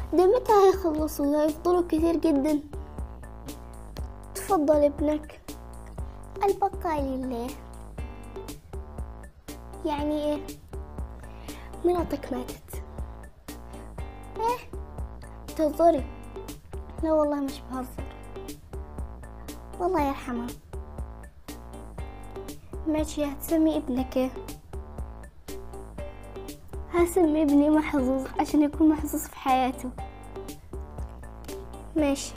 ده متى هيخلصوا هيفضلوا كتير جدا تفضل ابنك البقاء لله يعني ايه مراتك ماتت ايه تهزري لا والله مش بهزر والله يرحمها ماشي هتسمي ابنك ايه هسمي ابني محظوظ عشان يكون محظوظ في حياته ماشي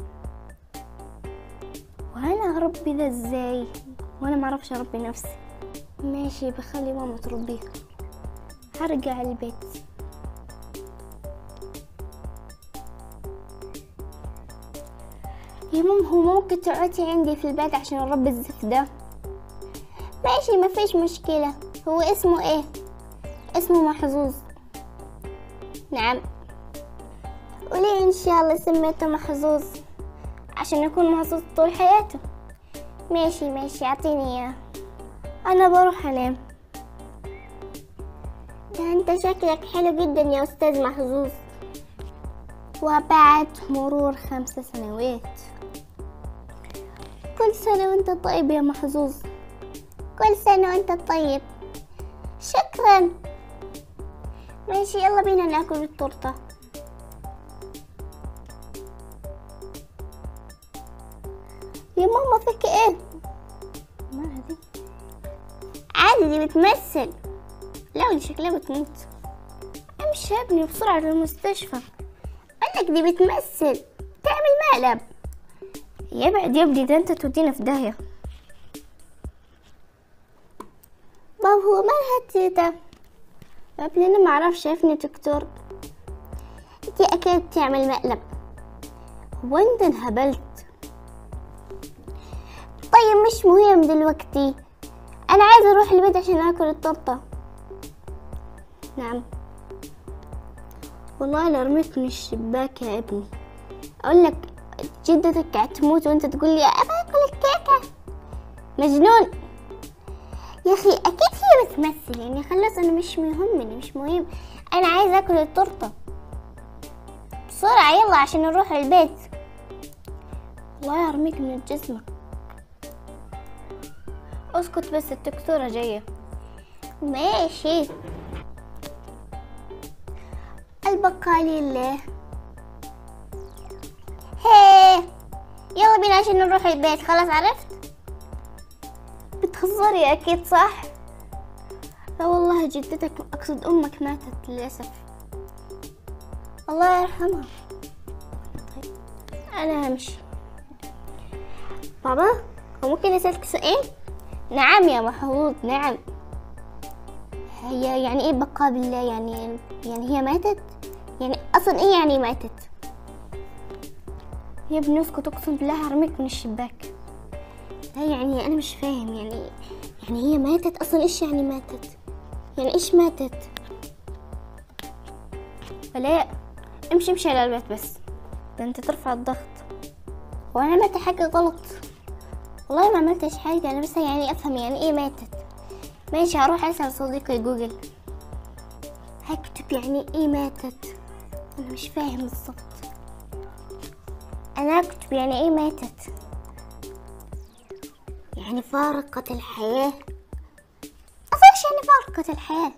وانا اربي ده ازاي وانا معرفش اربي نفسي ماشي بخلي ماما تربيه هرجع البيت يا ماما هو ممكن تقعدي عندي في البيت عشان اربي الزفت ده ماشي ما فيش مشكلة هو اسمه ايه اسمه محظوظ نعم قولي ان شاء الله سميته محظوظ عشان يكون محظوظ طول حياته ماشي ماشي اعطيني اياه انا بروح انام ده انت شكلك حلو جدا يا استاذ محظوظ وبعد مرور خمس سنوات كل سنة وانت طيب يا محظوظ كل سنة وانت طيب شكرا ماشي يلا بينا ناكل التورتة يا ماما فيك ايه ما هذه عادي دي بتمثل لا دي شكلها بتموت امشي يا ابني بسرعة للمستشفى قالك دي بتمثل تعمل مقلب يبعد يا ابني ده انت تودينا في داهية باب هو مالها تيتا يا ابني انا معرفش شايفني دكتور دي اكيد بتعمل مقلب هو انت انهبلت طيب مش مهم دلوقتي انا عايزه اروح البيت عشان اكل التورته نعم والله انا رميت من الشباك يا ابني اقول لك جدتك هتموت وانت تقول لي ابى اكل الكيكه مجنون يا اخي اكيد هي بتمثل يعني خلاص انا مش مهمني مش مهم انا عايزه اكل التورته بسرعه يلا عشان نروح البيت الله يرميك من الجزمه اسكت بس الدكتوره جايه ماشي البقاء لله هي يلا بينا عشان نروح البيت خلاص عرفت بتهزري اكيد صح لا والله جدتك اقصد امك ماتت للاسف الله يرحمها طيب انا همشي بابا هو ممكن اسالك سؤال نعم يا محمود نعم هي يعني ايه بقاء بالله يعني يعني هي ماتت يعني اصلا ايه يعني ماتت يا ابني اسكت اقسم بالله هرميك من الشباك لا يعني انا مش فاهم يعني يعني هي ماتت اصلا ايش يعني ماتت يعني ايش ماتت ولا امشي امشي على البيت بس ده انت ترفع الضغط وانا عملت حاجه غلط والله ما عملتش حاجه انا بس يعني افهم يعني ايه ماتت ماشي هروح اسال صديقي جوجل هكتب يعني ايه ماتت انا مش فاهم بالظبط انا اكتب يعني ايه ماتت يعني فارقة الحياة أصلا إيش يعني فارقة الحياة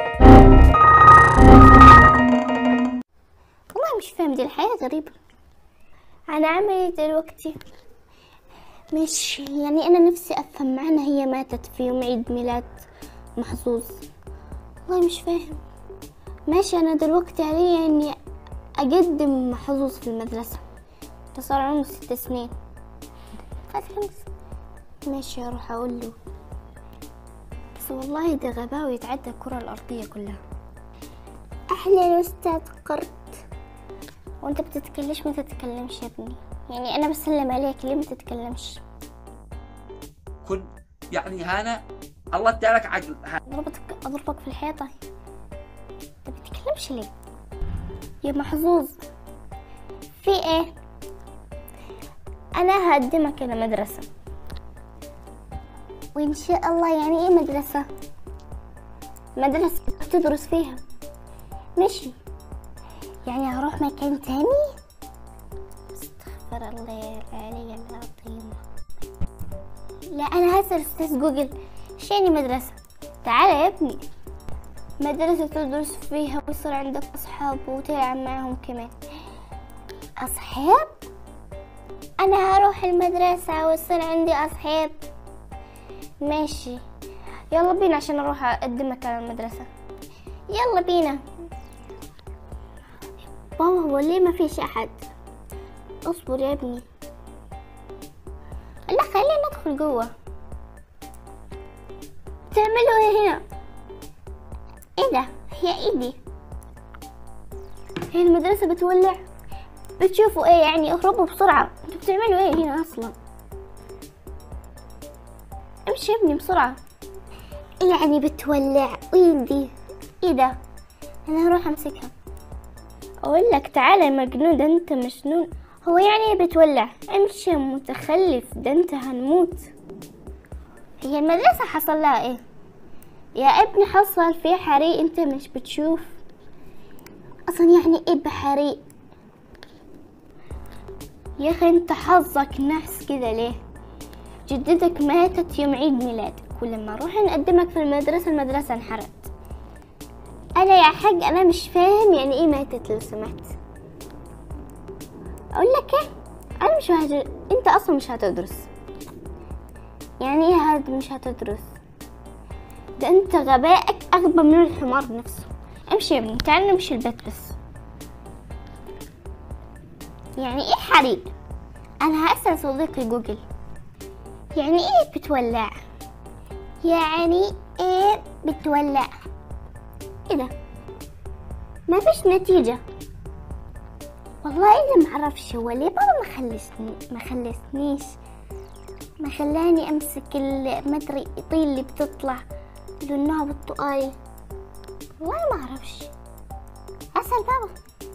والله مش فاهم دي الحياة غريبة أنا أعمل إيه دلوقتي مش يعني أنا نفسي أفهم معنى هي ماتت في يوم عيد ميلاد محظوظ والله مش فاهم ماشي أنا دلوقتي علي إني أقدم محظوظ في المدرسة ده صار عمره ست سنين فات خمس ماشي اروح اقول له بس والله ده غباء ويتعدى الكرة الأرضية كلها أهلا أستاذ قرد وأنت بتتكلمش ما تتكلمش يا ابني يعني أنا بسلم عليك ليه ما تتكلمش كن يعني هانا الله ادالك عقل ها- أضربك أضربك في الحيطة أنت بتتكلمش ليه يا محظوظ في إيه أنا هقدمك إلى مدرسة وإن شاء الله يعني إيه مدرسة مدرسة تدرس فيها ماشي يعني هروح مكان تاني استغفر الله العلي العظيم لا انا هسأل استاذ جوجل شيني مدرسة تعال يا ابني مدرسة تدرس فيها ويصير عندك أصحاب وتلعب معهم كمان أصحاب؟ أنا هروح المدرسة ويصير عندي أصحاب ماشي يلا بينا عشان أروح أقدمك على المدرسة يلا بينا بابا هو ليه ما فيش أحد اصبر يا ابني لا خلينا ندخل جوه تعملوا ايه هنا ايه ده هي ايدي هي المدرسة بتولع بتشوفوا ايه يعني اهربوا بسرعة انتوا بتعملوا ايه هنا اصلا امشي يا ابني بسرعة إيه يعني بتولع ايدي ايه ده انا هروح امسكها اقول لك تعالى يا مجنون ده انت مجنون هو يعني ايه بتولع امشي يا متخلف ده انت هنموت هي المدرسة حصل لها ايه يا ابني حصل في حريق انت مش بتشوف اصلا يعني ايه بحريق يا اخي انت حظك نحس كده ليه جدتك ماتت يوم عيد ميلادك ولما نروح نقدمك في المدرسة المدرسة انحرقت انا يا حاج انا مش فاهم يعني ايه ماتت لو سمحت اقول لك ايه انا مش هج... انت اصلا مش هتدرس يعني ايه هاد مش هتدرس ده انت غبائك اغبى من الحمار نفسه امشي يا ابني تعال نمشي البيت بس يعني ايه حريق انا هسأل صديقي جوجل يعني ايه بتولع يعني ايه بتولع ايه ده ما فيش نتيجة والله انا معرفش هو ليه بابا ما خلصني ما خلصنيش ما خلاني امسك المدري الطين اللي بتطلع لونها بالطقاية والله ما اعرفش اسأل بابا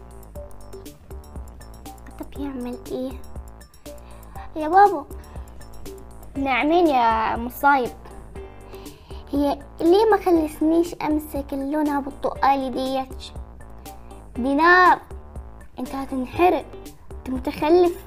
طب يعمل ايه يا بابا نعمين يا مصايب هي ليه ما خلصنيش امسك اللونها بالطقالي ديت دي نار انت هتنحرق انت متخلف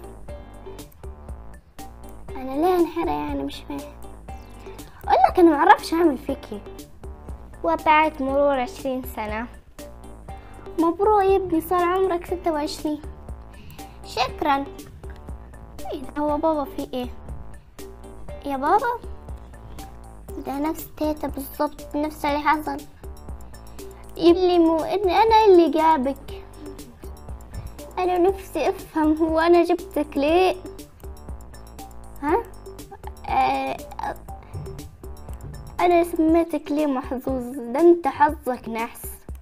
انا ليه انحرق يعني مش فاهم اقول لك انا معرفش اعمل فيك ايه وبعد مرور عشرين سنة مبروك يا ابني صار عمرك ستة وعشرين شكرا ايه ده هو بابا في ايه يا بابا ده نفس تيتا بالظبط نفس اللي حصل يبلي مو ان انا اللي جابك انا نفسي افهم هو انا جبتك ليه ها آه انا سميتك ليه محظوظ ده انت حظك نحس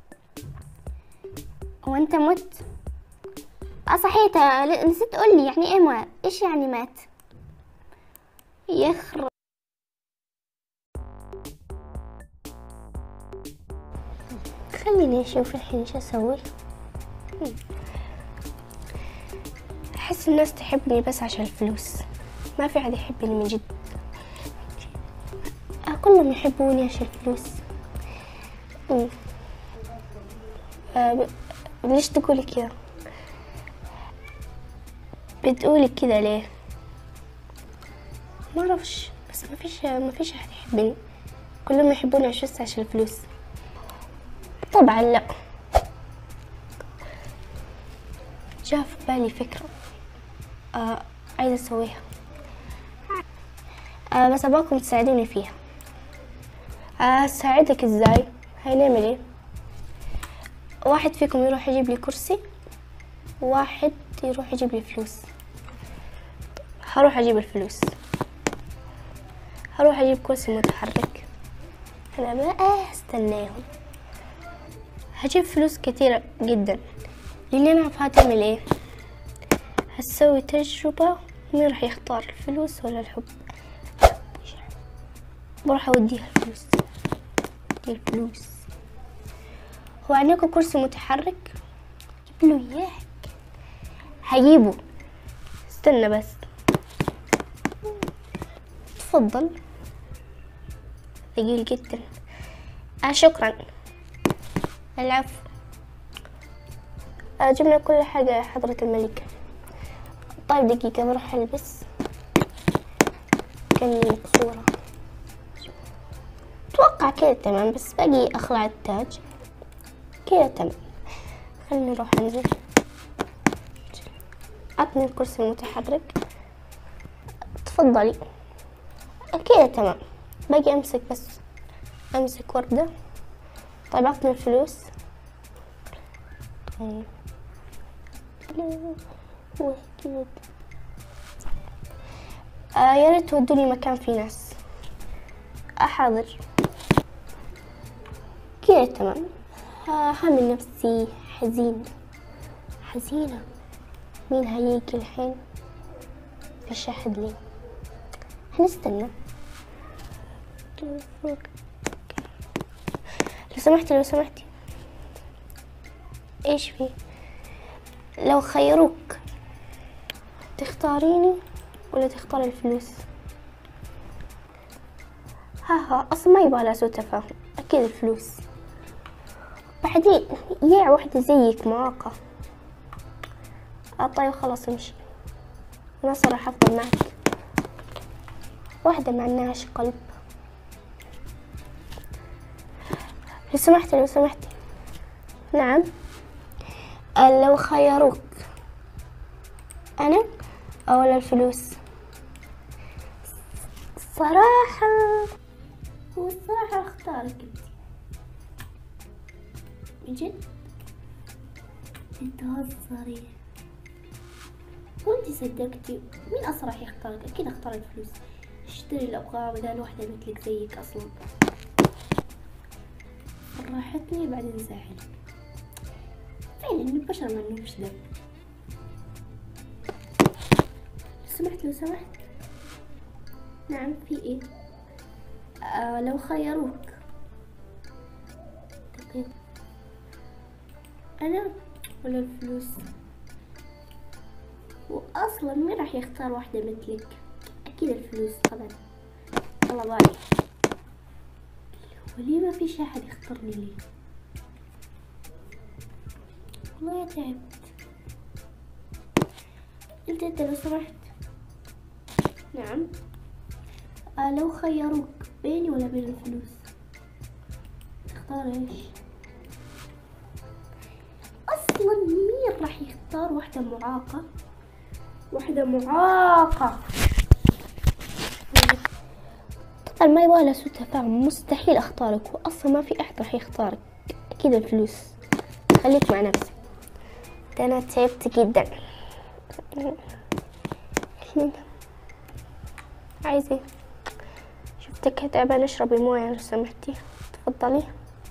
وانت مت اه صحيح نسيت تقولي يعني ايه مات ايش يعني مات يخرب خليني اشوف الحين ايش اسوي احس الناس تحبني بس عشان الفلوس ما في حد يحبني من جد آه، كلهم يحبوني عشان الفلوس مم. آه ب... ليش تقولي كذا بتقولي كذا ليه ما اعرفش بس ما فيش ما فيش احد يحبني كلهم يحبوني عشان بس عشان الفلوس طبعا لا جاء في بالي فكرة آه عايزة أسويها آه بس أبغاكم تساعدوني فيها آه أساعدك إزاي هنعمل إيه واحد فيكم يروح يجيب لي كرسي واحد يروح يجيب لي فلوس هروح أجيب الفلوس هروح أجيب كرسي متحرك أنا ما أستناهم هجيب فلوس كتيرة جدا لأني أنا عارفة هتعمل إيه هتسوي تجربة مين راح يختار الفلوس ولا الحب بروح أوديها الفلوس الفلوس هو عندكم كرسي متحرك جيب له إياه هجيبه استنى بس تفضل ثقيل جدا آه شكرا العفو آه، جبنا كل حاجة يا حضرة الملكة طيب دقيقة بروح ألبس كأني مقصورة أتوقع كذا تمام بس باقي أخلع التاج كذا تمام خليني نروح أنزل عطني الكرسي المتحرك تفضلي كذا تمام باقي أمسك بس أمسك وردة طيب عطني الفلوس طيب وأكيد آه يا ريت تودوني مكان فيه ناس أحاضر كذا تمام آه هامل نفسي حزين حزينة مين هيجي الحين يشهد لي هنستنى لو سمحتي لو سمحتي ايش في لو خيروك تختاريني ولا تختار الفلوس ها ها اصلا ما يبغى سوء تفاهم اكيد الفلوس بعدين يا واحدة زيك معاقة آه طيب خلاص امشي انا صراحة افضل معك واحدة ما عندهاش قلب لو سمحتي لو سمحتي نعم آه، لو خيروك أنا أو ولا الفلوس صراحة هو الصراحة اختارك انت بجد بتهزري وانت صدقتي مين اصلا راح يختارك اكيد اختار الفلوس اشتري الابغى بدل واحدة مثلك زيك اصلا فرحتني بعدين زعل فعلا البشر ما عندهمش دم لو سمحت لو سمحت نعم في ايه آه لو خيروك دقيقة انا ولا الفلوس واصلا مين راح يختار واحدة مثلك اكيد الفلوس طبعا الله باي وليه ما في شي احد يختارني ليه والله تعبت انت انت لو سمحت نعم آه لو خيروك بيني ولا بين الفلوس تختار ايش اصلا مين راح يختار واحدة معاقة واحدة معاقة طبعا ما يبغى له سوء تفاهم مستحيل اختارك واصلا ما في احد راح يختارك اكيد الفلوس خليك مع نفسك ده انا تعبت جدا عايزة شفتك تعبانة اشربي موية لو سمحتي تفضلي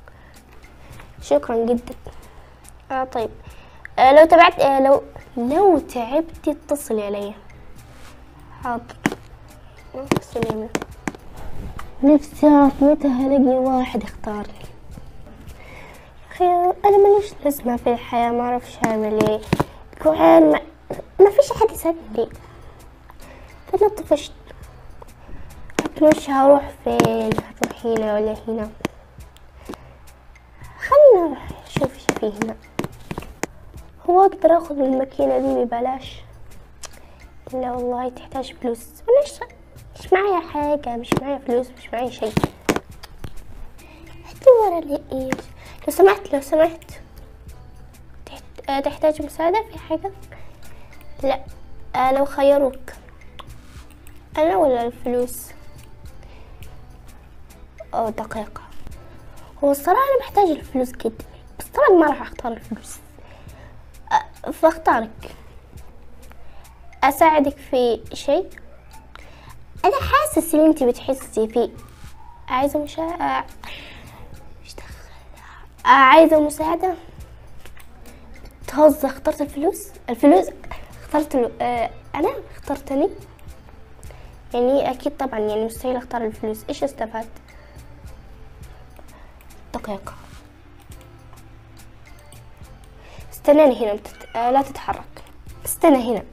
شكرا جدا اه طيب آه لو تبعت آه لو لو تعبتي اتصلي علي حاضر سليمة نفسي اعرف متى هلاقي واحد يختارني اخي انا ماليش لازمة في الحياة ما اعرفش اعمل ايه كوعين ما, ما فيش احد يساعدني فانا طفشت اتمشى اروح فين اروح هنا ولا هنا خلينا نروح نشوف ايش في هنا هو اقدر اخذ الماكينة دي ببلاش لا والله تحتاج فلوس انا مش مش معايا حاجة مش معايا فلوس مش معايا شيء حتى ورا لي ايش لو سمحت لو سمحت تحت... آه، تحتاج مساعدة في حاجة لا آه لو خيروك انا ولا الفلوس أو دقيقة هو الصراحة أنا محتاج الفلوس جدا بس طبعا ما راح أختار الفلوس أ- فاختارك أساعدك في شيء أنا حاسس اللي أنت بتحسي فيه عايزة مشا إيش دخل آه، عايزة مساعدة تهز اخترت الفلوس الفلوس اخترت ال... آه، أنا اخترتني يعني أكيد طبعا يعني مستحيل أختار الفلوس إيش استفدت دقيقة استناني هنا متت... آه لا تتحرك استنى هنا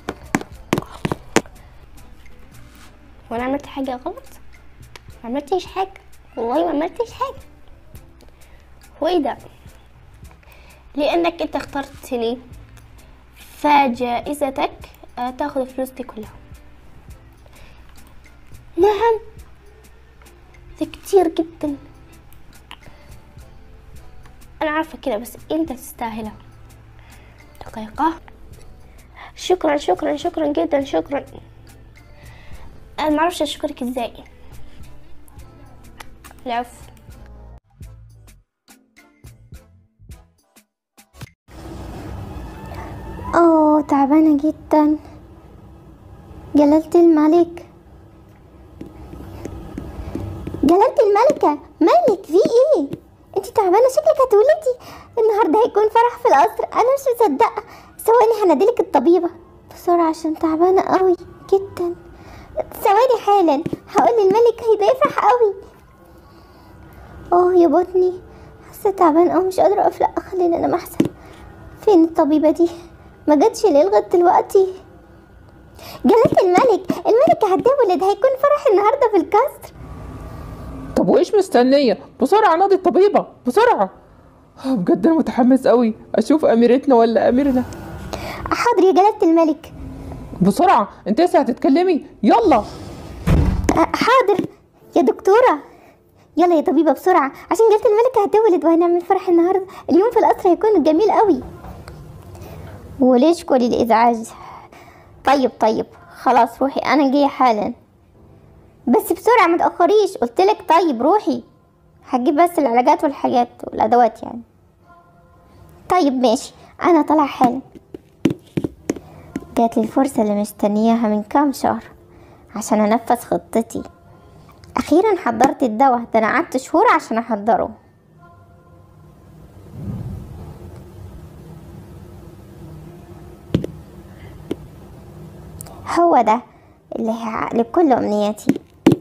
وانا عملت حاجة غلط ما عملتش حاجة والله ما عملتش حاجة هو ايه ده لأنك أنت اخترتني فجائزتك آه، تاخذ فلوسي كلها نعم ده كتير جدا أنا عارفة كده بس أنت تستاهلها دقيقة شكرا شكرا شكرا جدا شكرا أنا معرفش أشكرك إزاي العفو أوه تعبانة جدا جلالة الملك جلالة الملكة مالك في ايه؟ انتي تعبانة شكلك هتولدي النهاردة هيكون فرح في القصر انا مش مصدقة ثواني هناديلك الطبيبة بسرعة عشان تعبانة قوي جدا ثواني حالا هقول للملك هيبقى يفرح قوي اه يا بطني حاسة تعبان قوي مش قادرة اقف لا خلينا انام احسن فين الطبيبة دي ما جاتش ليه لغاية دلوقتي جلالة الملك الملك هتولد هيكون فرح النهاردة في القصر طب وايش مستنية بسرعة نادي الطبيبة بسرعة آه، بجد انا متحمس قوي اشوف اميرتنا ولا اميرنا حاضر يا جلالة الملك بسرعة انت لسه هتتكلمي يلا أه، حاضر يا دكتورة يلا يا طبيبة بسرعة عشان جلالة الملك هتولد وهنعمل فرح النهاردة اليوم في القصر هيكون جميل قوي وليش كل الإزعاج طيب طيب خلاص روحي أنا جاية حالا بس بسرعة ما تأخريش قلتلك طيب روحي هجيب بس العلاجات والحاجات والأدوات يعني طيب ماشي أنا طالعة حالا جات لي الفرصة اللي مستنياها من كام شهر عشان أنفذ خطتي أخيرا حضرت الدواء ده أنا قعدت شهور عشان أحضره هو ده اللي هيحقق كل أمنياتي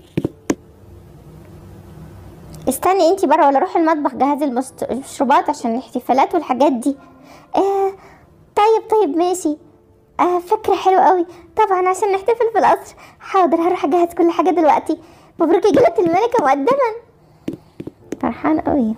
استني انتي بره ولا اروح المطبخ جهز المست- المشروبات عشان الاحتفالات والحاجات دي آه طيب طيب ماشي آه فكرة حلوة قوي طبعا عشان نحتفل في القصر حاضر هروح اجهز كل حاجة دلوقتي مبروك يا جلالة الملكة مقدما فرحان قوي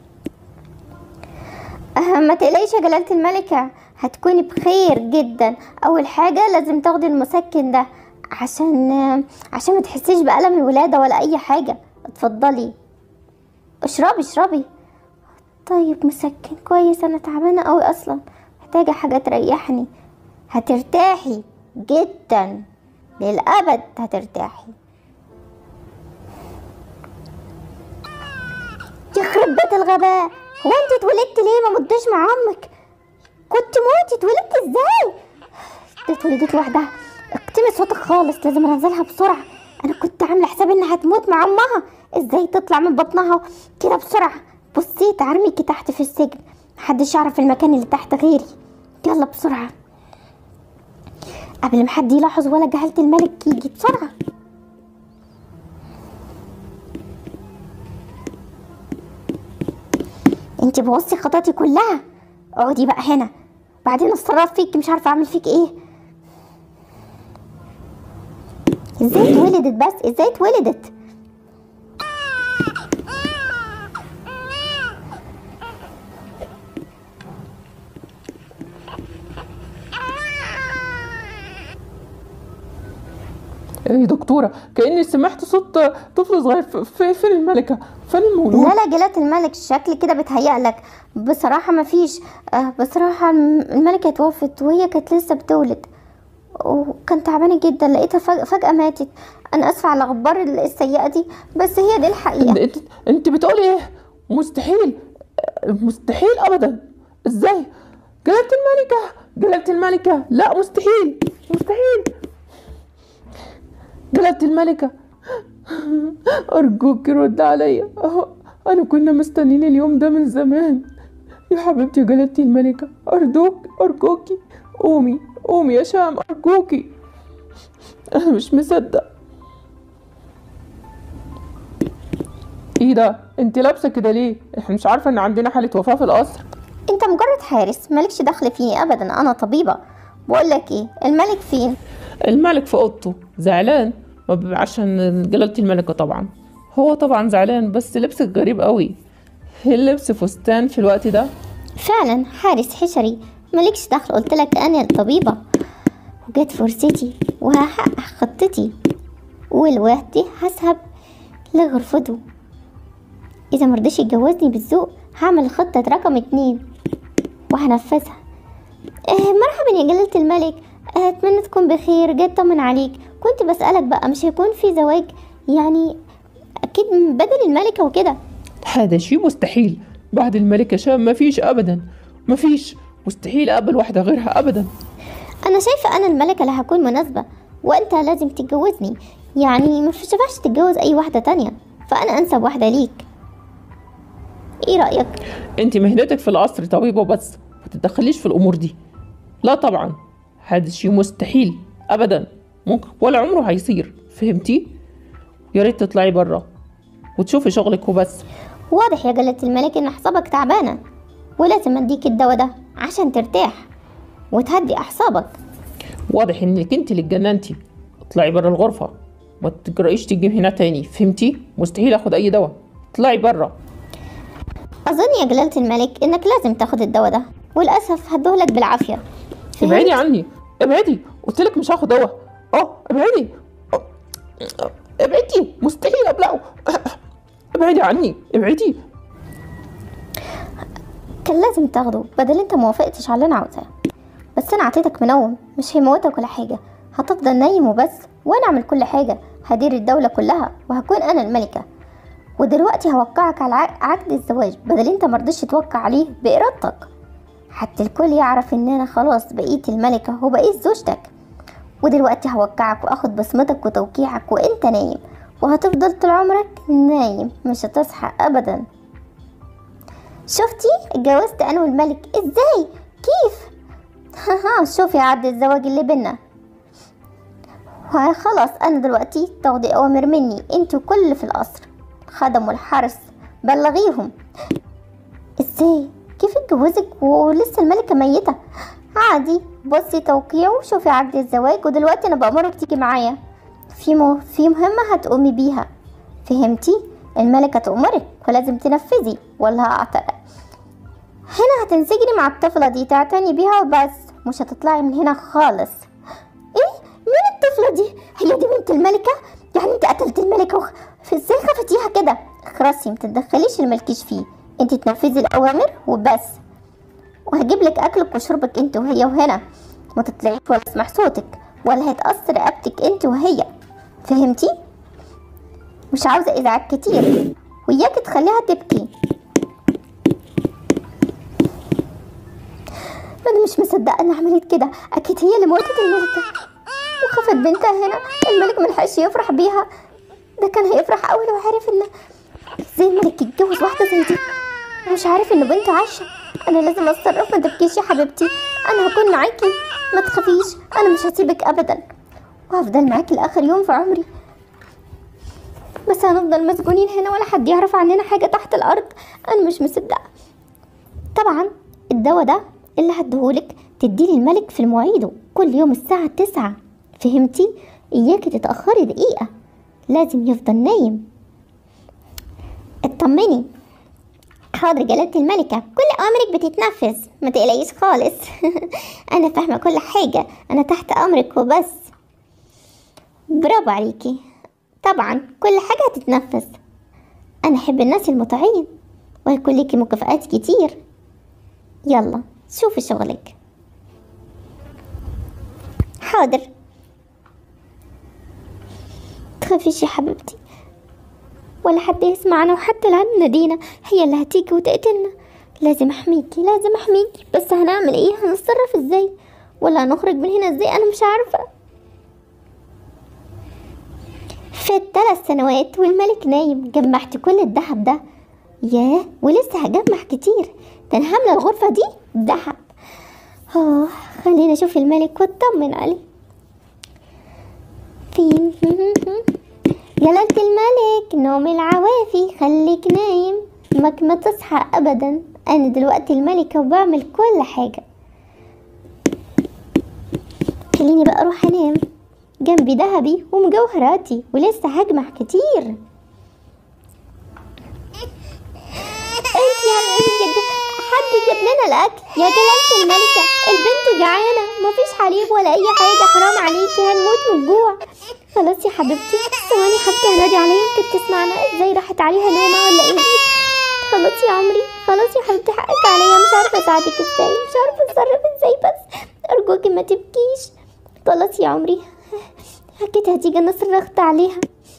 آه ما تقلقيش يا جلالة الملكة هتكوني بخير جدا اول حاجة لازم تاخدي المسكن ده عشان آه، عشان ما تحسيش بألم الولادة ولا اي حاجة اتفضلي اشربي اشربي طيب مسكن كويس انا تعبانه قوي اصلا محتاجه حاجه تريحني هترتاحي جدا للابد هترتاحي يخرب بيت الغباء هو انت اتولدت ليه ما مدش مع امك كنت موتي اتولدت ازاي ده اتولدت لوحدها اكتمي صوتك خالص لازم انزلها بسرعه انا كنت عامله حساب انها هتموت مع امها ازاي تطلع من بطنها كده بسرعه بصي تعرميكي تحت في السجن محدش يعرف المكان اللي تحت غيري يلا بسرعه قبل ما حد يلاحظ ولا جهلة الملك يجي بسرعه انت بوظتي خططي كلها اقعدي بقى هنا بعدين اتصرف فيك مش عارفه اعمل فيك ايه ازاي اتولدت بس ازاي اتولدت ايه يا دكتورة كأني سمعت صوت طفل صغير ف- في فين الملكة فين المولود لا لا جلالة الملك الشكل كده بتهيألك بصراحة ما فيش آه بصراحة الم- الملكة توفت وهي كانت لسه بتولد وكان تعبانة جدا لقيتها فج- فجأة ماتت أنا آسفة على الأخبار السيئة دي بس هي دي الحقيقة انت انت بتقولي ايه مستحيل مستحيل ابدا ازاي جلالة الملكة جلالة الملكة لا مستحيل مستحيل جلالة الملكة أرجوك رد عليا أهو أنا كنا مستنيين اليوم ده من زمان يا حبيبتي يا جلالة الملكة أرجوك أرجوكي قومي قومي يا شام أرجوكي أنا مش مصدق ايه ده انت لابسه كده ليه احنا مش عارفه ان عندنا حاله وفاه في القصر أنت مجرد حارس مالكش دخل فيه أبدا أنا طبيبة بقولك إيه الملك فين الملك في اوضته زعلان ما ب- عشان جلالة الملكة طبعا هو طبعا زعلان بس لبسك غريب قوي هي لبس فستان في الوقت ده فعلا حارس حشري مالكش دخل قلت لك انا الطبيبة وجت فرصتي وهحقق خطتي والوقت هسحب لغرفته اذا مرضيش يتجوزني بالذوق هعمل خطة رقم اتنين وهنفذها آه مرحبا يا جلالة الملك آه، اتمنى تكون بخير جاي اطمن عليك كنت بسألك بقى مش هيكون في زواج يعني اكيد بدل الملكة وكده هذا شيء مستحيل بعد الملكة شام ما فيش أبدا ما فيش مستحيل أقبل واحدة غيرها أبدا انا شايفة انا الملكة اللي هكون مناسبة وانت لازم تتجوزني يعني ما ينفعش تتجوز اي واحدة تانية فانا انسب واحدة ليك ايه رأيك أنت مهنتك في القصر طبيبة بس ما تتدخليش في الأمور دي لا طبعا هذا شيء مستحيل أبدا ممكن ولا عمره هيصير فهمتي يا ريت تطلعي برا وتشوفي شغلك وبس واضح يا جلالة الملك ان اعصابك تعبانة ولازم اديك الدواء ده عشان ترتاح وتهدي اعصابك واضح انك انت اللي اتجننتي اطلعي برا الغرفة ما تجرئيش تيجي هنا تاني فهمتي مستحيل اخد اي دواء اطلعي برا اظن يا جلالة الملك انك لازم تاخد الدواء ده وللاسف هديهولك بالعافية ابعدي عني ابعدي قلت لك مش هاخد دواء اه ابعدي أه، ابعدي مستحيل ابلعه ابعدي عني ابعدي كان لازم تاخده بدل انت موافقتش على اللي انا عاوزاه بس انا عطيتك منوم مش هيموتك ولا حاجة هتفضل نايم وبس وانا اعمل كل حاجة هدير الدولة كلها وهكون انا الملكة ودلوقتي هوقعك على ع- عقد الزواج بدل انت مرضيش توقع عليه بإرادتك حتى الكل يعرف ان انا خلاص بقيت الملكة وبقيت زوجتك ودلوقتي هوقعك واخد بصمتك وتوقيعك وانت نايم وهتفضل طول عمرك نايم مش هتصحى ابدا شفتي اتجوزت انا والملك ازاي كيف ها شوفي عقد الزواج اللي بينا ها خلاص انا دلوقتي تاخدي اوامر مني انت وكل اللي في القصر خدم والحرس بلغيهم ازاي كيف اتجوزك ولسه الملكة ميتة عادي بصي توقيع وشوفي عقد الزواج ودلوقتي انا بأمرك تيجي معايا في مو في مهمة هتقومي بيها فهمتي الملكة تأمرك ولازم تنفذي ولا هعطل هنا هتنسجني مع الطفلة دي تعتني بيها وبس مش هتطلعي من هنا خالص ايه مين الطفلة دي هي دي بنت الملكة يعني انت قتلت الملكة وخ... ازاي خفتيها كده خلاصي متتدخليش الملكيش فيه انت تنفذي الاوامر وبس وهجيب لك اكلك وشربك انت وهي وهنا ما تطلعيش ولا اسمع صوتك ولا هيتأثر رقبتك انت وهي فهمتي مش عاوزة ازعاج كتير وياك تخليها تبكي انا مش مصدقة انها عملت كده اكيد هي اللي موتت الملكة وخفت بنتها هنا الملك ملحقش يفرح بيها ده كان هيفرح قوي لو عرف ان ازاي الملك يتجوز واحدة زي دي ومش عارف ان بنته عايشة انا لازم اتصرف ما تبكيش يا حبيبتي انا هكون معاكي ما تخافيش انا مش هسيبك ابدا وهفضل معاكي لاخر يوم في عمري بس هنفضل مسجونين هنا ولا حد يعرف عننا حاجة تحت الأرض أنا مش مصدقة طبعا الدواء ده اللي هديهولك تديه للملك في المواعيده كل يوم الساعة تسعة فهمتي؟ إياكي تتأخري دقيقة لازم يفضل نايم اطمني حاضر جلالة الملكة كل أوامرك بتتنفذ ما تقلقيش خالص أنا فاهمة كل حاجة أنا تحت أمرك وبس برافو عليكي طبعا كل حاجة هتتنفذ أنا أحب الناس المطيعين وهيكون ليكي مكافآت كتير يلا شوفي شغلك حاضر تخافيش يا حبيبتي ولا حد يسمعنا وحتى العم نادينا هي اللي هتيجي وتقتلنا لازم احميكي لازم احميكي بس هنعمل ايه هنتصرف ازاي ولا هنخرج من هنا ازاي انا مش عارفه فات ثلاث سنوات والملك نايم جمعت كل الذهب ده ياه ولسه هجمع كتير ده انا هامله الغرفه دي ذهب اه خلينا اشوف الملك واطمن عليه فين جلالة الملك نوم العوافي خليك نايم مك ما تصحى ابدا انا دلوقتي الملكة وبعمل كل حاجة خليني بقى اروح انام جنبي ذهبي ومجوهراتي ولسه هجمع كتير انت يا بجد حد جاب لنا الاكل يا جلالة الملكة البنت جعانة مفيش حليب ولا اي حاجة حرام عليكي هنموت من الجوع خلاص يا حبيبتي ثواني حبيبتي هنادي عليها يمكن تسمعنا ازاي راحت عليها نومة ولا ايه خلاص يا عمري خلاص يا حبيبتي حقك عليا مش عارفة اساعدك ازاي مش عارفة اتصرف ازاي بس ارجوكي ما تبكيش خلاص يا عمري اكيد هتيجي انا صرخت عليها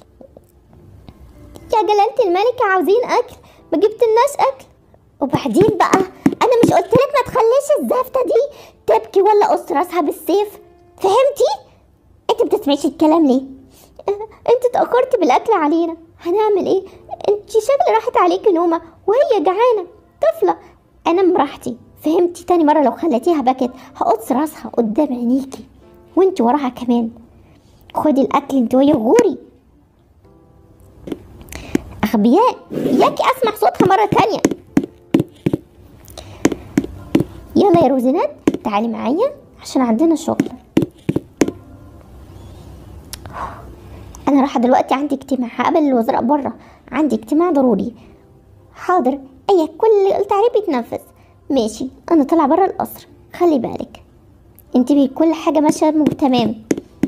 يا جلالة الملكة عاوزين أكل ما جبتلناش أكل وبعدين بقى أنا مش قلتلك ما تخليش الزفتة دي تبكي ولا قص راسها بالسيف فهمتي؟ أنت بتسمعيش الكلام ليه؟ أنت اتأخرت بالأكل علينا هنعمل إيه؟ أنت شكل راحت عليكي نومة وهي جعانة طفلة أنا براحتي فهمتي تاني مرة لو خليتيها بكت هقص راسها قدام عينيكي وانت وراها كمان خدي الأكل انت وهي غوري أغبياء ياكي أسمع صوتها مرة تانية يلا يا روزينات تعالي معايا عشان عندنا شغل أنا رايحة دلوقتي عندي اجتماع هقابل الوزراء بره عندي اجتماع ضروري حاضر أي كل اللي قلت عليه بيتنفذ ماشي أنا طالعة بره القصر خلي بالك انتبهي كل حاجة ماشية تمام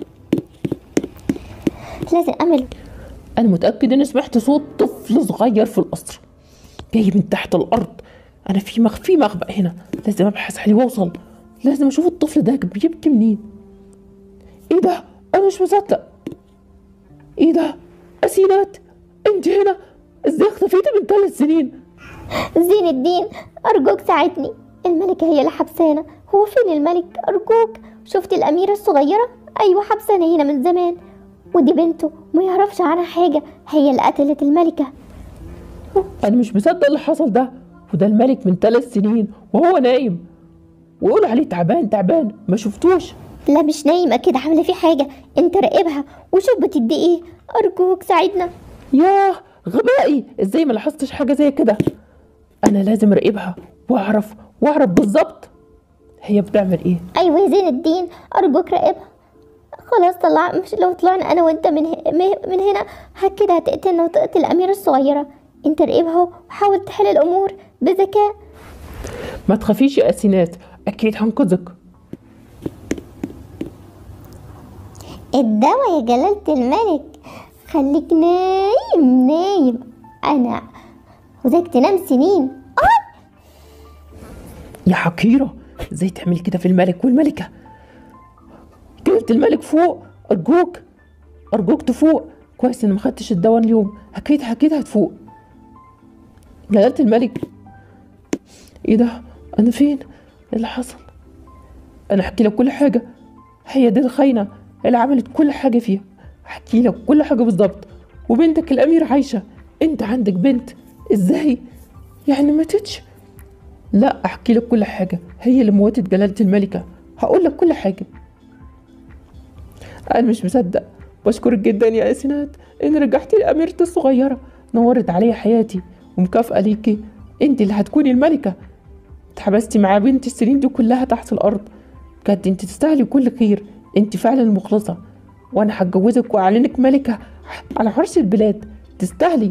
لازم أعمل أنا متأكد إني سمعت صوت طفل صغير في القصر جاي من تحت الأرض أنا في مخ في مخبأ هنا لازم أبحث عليه وأوصل لازم أشوف الطفل ده بيبكي منين إيه ده؟ أنا مش مصدق إيه ده؟ أسينات أنت هنا إزاي اختفيتي من ثلاث سنين؟ زين الدين أرجوك ساعدني الملكة هي اللي حبسانا هو فين الملك أرجوك شفت الأميرة الصغيرة أيوة حبسانا هنا من زمان ودي بنته ما يعرفش عنها حاجة هي اللي قتلت الملكة أنا مش مصدق اللي حصل ده وده الملك من ثلاث سنين وهو نايم ويقولوا عليه تعبان تعبان ما شفتوش لا مش نايم أكيد عاملة فيه حاجة انت راقبها وشوف بتدي ايه أرجوك ساعدنا ياه غبائي ازاي ما لاحظتش حاجة زي كده أنا لازم أراقبها وأعرف وأعرف بالظبط هي بتعمل إيه أيوة يا زين الدين أرجوك راقبها خلاص طلع مش لو طلعنا أنا وأنت من ه... م- من هنا ها كده هتقتلنا وتقتل الأميرة الصغيرة انت راقبها وحاول تحل الأمور بذكاء ما تخافيش يا أسينات أكيد هنقذك الدواء يا جلالة الملك خليك نايم نايم أنا وزيك تنام سنين يا حقيرة ازاي تعمل كده في الملك والملكة جلالة الملك فوق أرجوك أرجوك تفوق كويس إن ما خدتش الدواء اليوم أكيد أكيد هتفوق جلالة الملك إيه ده أنا فين إيه اللي حصل أنا أحكي لك كل حاجة هي دي الخاينة اللي عملت كل حاجة فيها أحكي لك كل حاجة بالظبط وبنتك الأمير عايشة أنت عندك بنت إزاي يعني ماتتش لا احكي لك كل حاجه هي اللي موتت جلاله الملكه هقول لك كل حاجه انا مش مصدق بشكرك جدا يا اسنات ان رجعتي لي اميرتي الصغيره نورت عليا حياتي ومكافاه ليكي انت اللي هتكوني الملكه اتحبستي مع بنتي السنين دي كلها تحت الارض بجد انت تستاهلي كل خير انت فعلا مخلصه وانا هتجوزك واعلنك ملكه على عرش البلاد تستاهلي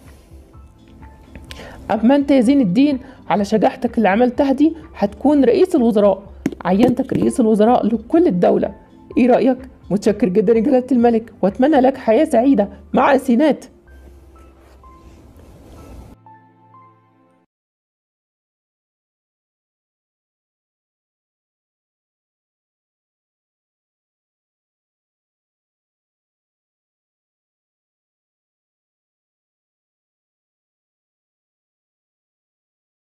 أما أنت يا زين الدين على شجاعتك اللي عملتها دي هتكون رئيس الوزراء عينتك رئيس الوزراء لكل الدولة إيه رأيك؟ متشكر جدا يا جلالة الملك وأتمنى لك حياة سعيدة مع أسينات